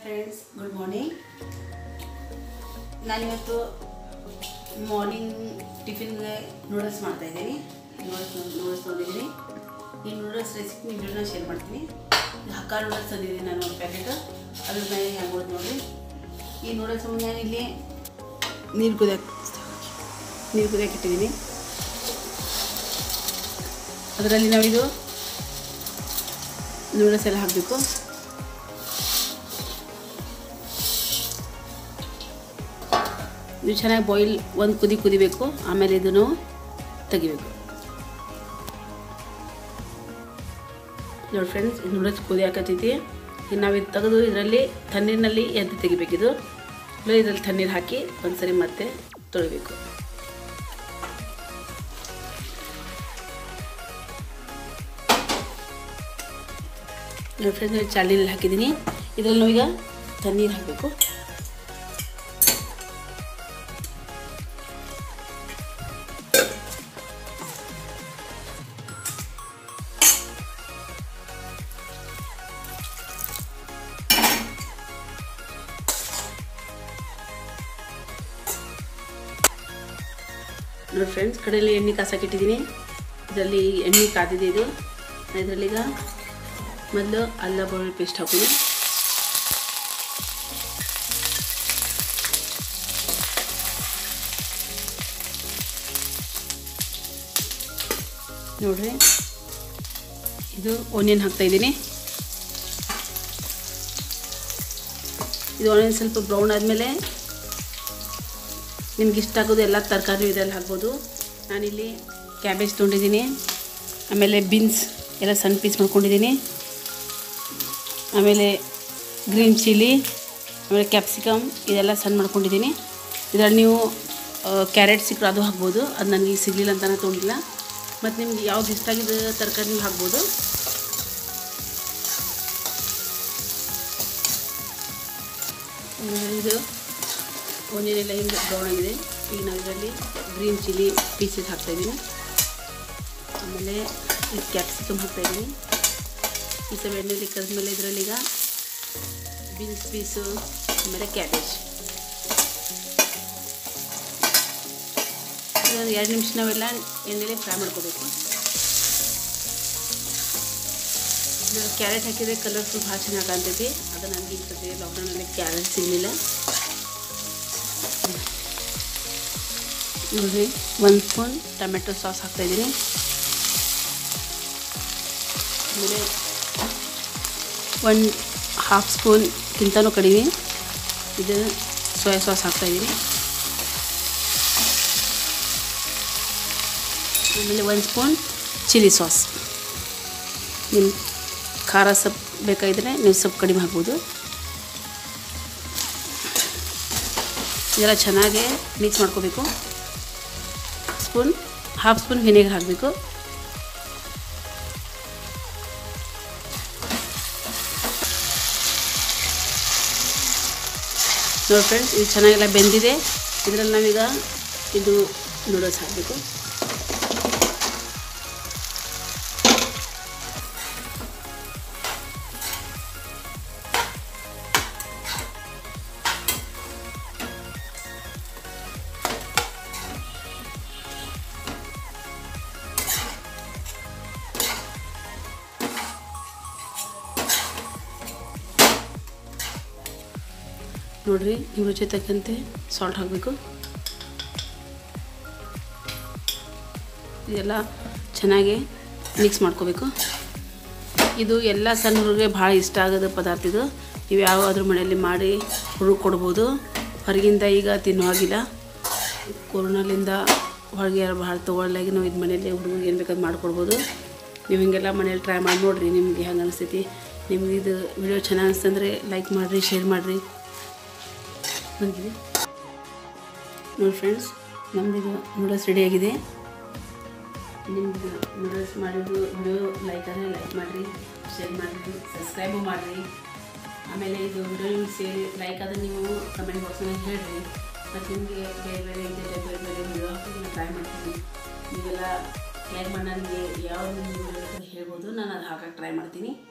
friends good morning ನಾನಿವತ್ತು morning ಟಿಫಿನ್ಗೆ noodles ಮಾಡ್ತಾಯಿದ್ದೀನಿ ನೂಡಲ್ಸ್ ನೂಡಲ್ಸ್ ತೊಗೊಂಡಿದ್ದೀನಿ ಈ ನೂಡಲ್ಸ್ ರೆಸಿಪಿ ನಿಮ್ಮ ಜೊತೆ ಶೇರ್ ಮಾಡ್ತೀನಿ ಇದು ಹಕ್ಕ ನೂಡಲ್ಸ್ ತಂದಿದ್ದೀನಿ ನಾನು ಒಂದು ಪ್ಯಾಕೆಟ್ ಅದ್ರ ಮೇಲೆ ಆಗ್ಬೋದು ನೋಡಿ ಈ ನೂಡಲ್ಸ್ ನಾನು ಇಲ್ಲಿ ನೀರು ಕುದಿಯಕ್ಕೆ ನೀರು ಕುದಿಯಕ್ಕೆ ಇಟ್ಟಿದ್ದೀನಿ ಅದರಲ್ಲಿ ನಾವಿದು ನೂಡಲ್ಸ್ ಎಲ್ಲ ಹಾಕಬೇಕು ಇದು ಚೆನ್ನಾಗಿ ಬಾಯ್ಲ್ ಒಂದು ಕುದಿ ಕುದಿಬೇಕು ಆಮೇಲೆ ಇದನ್ನು ತೆಗಿಬೇಕು ನೋಡಿ ಫ್ರೆಂಡ್ಸ್ ಇದು ನೂಡಲ್ಸ್ ಕುದಿ ಹಾಕತ್ತೈತಿ ಇನ್ನು ನಾವು ಇದು ತೆಗೆದು ಇದರಲ್ಲಿ ತಣ್ಣೀರಿನಲ್ಲಿ ಎದ್ದು ತೆಗಿಬೇಕಿದು ಇಲ್ಲ ಇದರಲ್ಲಿ ತಣ್ಣೀರು ಹಾಕಿ ಒಂದ್ಸರಿ ಮತ್ತೆ ತೊಳಿಬೇಕು ನೋಡಿ ಫ್ರೆಂಡ್ಸ್ ಚಾಲಿನಲ್ಲಿ ಹಾಕಿದ್ದೀನಿ ಇದರಲ್ಲಿ ನಾವೀಗ ತಣ್ಣೀರು ಹಾಕಬೇಕು ನೋಡಿ ಫ್ರೆಂಡ್ಸ್ ಕಡೆಯಲ್ಲಿ ಎಣ್ಣೆ ಕಾಸಕ್ಕೆ ಇಟ್ಟಿದ್ದೀನಿ ಇದರಲ್ಲಿ ಎಣ್ಣೆ ಕಾದಿದೆ ಇದು ಇದರಲ್ಲೀಗ ಮೊದಲು ಅಲ್ಲ ಬೆಳ್ಳುಳ್ಳಿ ಪೇಸ್ಟ್ ಹಾಕೋಣ ನೋಡ್ರಿ ಇದು ಆನಿಯನ್ ಹಾಕ್ತಾ ಇದ್ದೀನಿ ಇದು ಆನಿಯನ್ ಸ್ವಲ್ಪ ಬ್ರೌನ್ ಆದಮೇಲೆ ನಿಮ್ಗೆ ಇಷ್ಟ ಆಗೋದು ಎಲ್ಲ ತರಕಾರಿ ಇದರಲ್ಲಿ ಹಾಕ್ಬೋದು ನಾನಿಲ್ಲಿ ಕ್ಯಾಬೇಜ್ ತೊಗೊಂಡಿದ್ದೀನಿ ಆಮೇಲೆ ಬೀನ್ಸ್ ಎಲ್ಲ ಸಣ್ಣ ಪೀಸ್ ಮಾಡ್ಕೊಂಡಿದ್ದೀನಿ ಆಮೇಲೆ ಗ್ರೀನ್ ಚಿಲ್ಲಿ ಆಮೇಲೆ ಕ್ಯಾಪ್ಸಿಕಮ್ ಇದೆಲ್ಲ ಸಣ್ಣ ಮಾಡ್ಕೊಂಡಿದ್ದೀನಿ ಇದರಲ್ಲಿ ನೀವು ಕ್ಯಾರೆಟ್ ಸಿಕ್ಕರೆ ಅದು ಹಾಕ್ಬೋದು ಅದು ನನಗೆ ಸಿಗಲಿಲ್ಲ ಅಂತ ನಾನು ತೊಗೊಂಡಿಲ್ಲ ಮತ್ತು ನಿಮ್ಗೆ ಯಾವ್ದು ಇಷ್ಟ ಆಗಿದ್ದ ತರಕಾರಿ ನೀವು ಹಾಕ್ಬೋದು ಇದು ಆನಿಯನ್ ಎಲ್ಲ ಹಿಂಗೆ ಬ್ರೌನ್ ಆಗಿದೆ ಈಗ ನಾವು ಇದರಲ್ಲಿ ಗ್ರೀನ್ ಚಿಲ್ಲಿ ಪೀಸಸ್ ಹಾಕ್ತಾಯಿದ್ದೀನಿ ಆಮೇಲೆ ಇದು ಕ್ಯಾಪ್ಸಿಕಮ್ ಹಾಕ್ತಾಯಿದ್ದೀನಿ ಈ ಸ್ವಲ್ಪ ಎಣ್ಣೆಲಿ ಕರೆದ್ಮೇಲೆ ಇದರಲ್ಲಿ ಈಗ ಬೀನ್ಸ್ ಪೀಸು ಆಮೇಲೆ ಕ್ಯಾಬೇಜ್ ಇದೊಂದು ಎರಡು ನಿಮಿಷ ನಾವೆಲ್ಲ ಎಣ್ಣೆಲಿ ಫ್ರೈ ಮಾಡ್ಕೋಬೇಕು ಇದು ಕ್ಯಾರೆಟ್ ಹಾಕಿದರೆ ಕಲರ್ಫುಲ್ ಭಾಳ ಚೆನ್ನಾಗಿ ಕಾಣ್ತೈತಿ ಅದು ನನಗೆ ಈ ಸತಿ ಲಾಕ್ಡೌನಲ್ಲಿ ಕ್ಯಾರೆಟ್ ಸಿಗಲಿಲ್ಲ ನೋಡಿರಿ ಒಂದು ಸ್ಪೂನ್ ಟೊಮೆಟೊ ಸಾಸ್ ಹಾಕ್ತಾಯಿದ್ದೀನಿ ಆಮೇಲೆ ಒಂದು ಹಾಫ್ ಸ್ಪೂನ್ಗಿಂತನೂ ಕಡಿಮೆ ಇದು ಸೋಯಾ ಸಾಸ್ ಹಾಕ್ತಾಯಿದ್ದೀನಿ ಆಮೇಲೆ ಒಂದು ಸ್ಪೂನ್ ಚಿಲ್ಲಿ ಸಾಸ್ ನಿಮ್ಮ ಖಾರ ಸೊಪ್ಪು ಬೇಕಾಗಿದ್ದರೆ ನೀವು ಸೊಪ್ಪು ಕಡಿಮೆ ಹಾಕ್ಬೋದು ಇದೆಲ್ಲ ಚೆನ್ನಾಗಿ ಮಿಕ್ಸ್ ಮಾಡ್ಕೋಬೇಕು ಸ್ಪೂನ್ ಹಾಫ್ ಸ್ಪೂನ್ ವಿನೆಗರ್ ಹಾಕಬೇಕು ನೋಡಿ ಫ್ರೆಂಡ್ಸ್ ಇದು ಚೆನ್ನಾಗೆಲ್ಲ ಬೆಂದಿದೆ ಇದರಲ್ಲಿ ನಾವೀಗ ಇದು ನೂಡಲ್ಸ್ ಹಾಕಬೇಕು ನೋಡ್ರಿ ನಿಮ್ಮ ರುಚಿ ತಕ್ಕಂತೆ ಸಾಲ್ಟ್ ಹಾಕಬೇಕು ಇದೆಲ್ಲ ಚೆನ್ನಾಗಿ ಮಿಕ್ಸ್ ಮಾಡ್ಕೋಬೇಕು ಇದು ಎಲ್ಲ ಸಣ್ಣ ಹುಡುಗರಿಗೆ ಭಾಳ ಇಷ್ಟ ಆಗೋದು ಪದಾರ್ಥ ಇದು ನೀವು ಯಾವಾದ್ರೂ ಮನೆಯಲ್ಲಿ ಮಾಡಿ ಹುಡುಗ ಕೊಡ್ಬೋದು ಹೊರಗಿಂದ ಈಗ ತಿನ್ನೋ ಹಾಗಿಲ್ಲ ಕೊರೋನಾಲಿಂದ ಹೊರಗೆ ಯಾರು ಭಾಳ ತೊಗೊಳ್ಳಾಗಿ ನಾವು ಇದು ಮನೆಯಲ್ಲಿ ಹುಡುಗರಿಗೆ ಏನು ಬೇಕಾದ್ರು ಮಾಡ್ಕೊಡ್ಬೋದು ನೀವು ಹಿಂಗೆಲ್ಲ ಮನೇಲಿ ಟ್ರೈ ಮಾಡಿ ನೋಡಿರಿ ನಿಮಗೆ ಹೆಂಗೆ ಅನಿಸ್ತೈತಿ ನಿಮ್ಗೆ ಇದು ವಿಡಿಯೋ ಚೆನ್ನಾಗಿ ಅನಿಸ್ತಂದ್ರೆ ಲೈಕ್ ಮಾಡಿರಿ ಶೇರ್ ಮಾಡಿರಿ ಬಂದಿದೆ ನೋಡಿ ಫ್ರೆಂಡ್ಸ್ ನಮ್ಮದು ನೂಡಲ್ಸ್ ರೆಡಿಯಾಗಿದೆ ನಿಮ್ದು ನೂಡಲ್ಸ್ ಮಾಡಿದ್ದು ವಿಡಿಯೋ ಲೈಕ್ ಆದರೆ ಲೈಕ್ ಮಾಡಿರಿ ಶೇರ್ ಮಾಡಿರಿ ಸಬ್ಸ್ಕ್ರೈಬು ಮಾಡಿರಿ ಆಮೇಲೆ ಇದು ವಿಡಿಯೋ ನಿಮ್ಗೆ ಸೇರಿ ಲೈಕ್ ಆದರೆ ನೀವು ಕಮೆಂಟ್ ಬಾಕ್ಸ್ನಲ್ಲಿ ಹೇಳಿರಿ ಮತ್ತು ನಿಮಗೆ ಬೇರೆ ಬೇರೆ ಇದೆ ಬೇರೆ ಬೇರೆ ವಿಡಿಯೋ ಹಾಕಿ ನಾನು ಟ್ರೈ ಮಾಡ್ತೀನಿ ನೀವೆಲ್ಲ ಹೇಗೆ ಮಾಡಿ ನನಗೆ ಯಾವ ನಿಮ್ಗೆ ವಿಡಿಯೋ ಹೇಳ್ಬೋದು ನಾನು ಅದು ಹಾಕಕ್ಕೆ ಟ್ರೈ ಮಾಡ್ತೀನಿ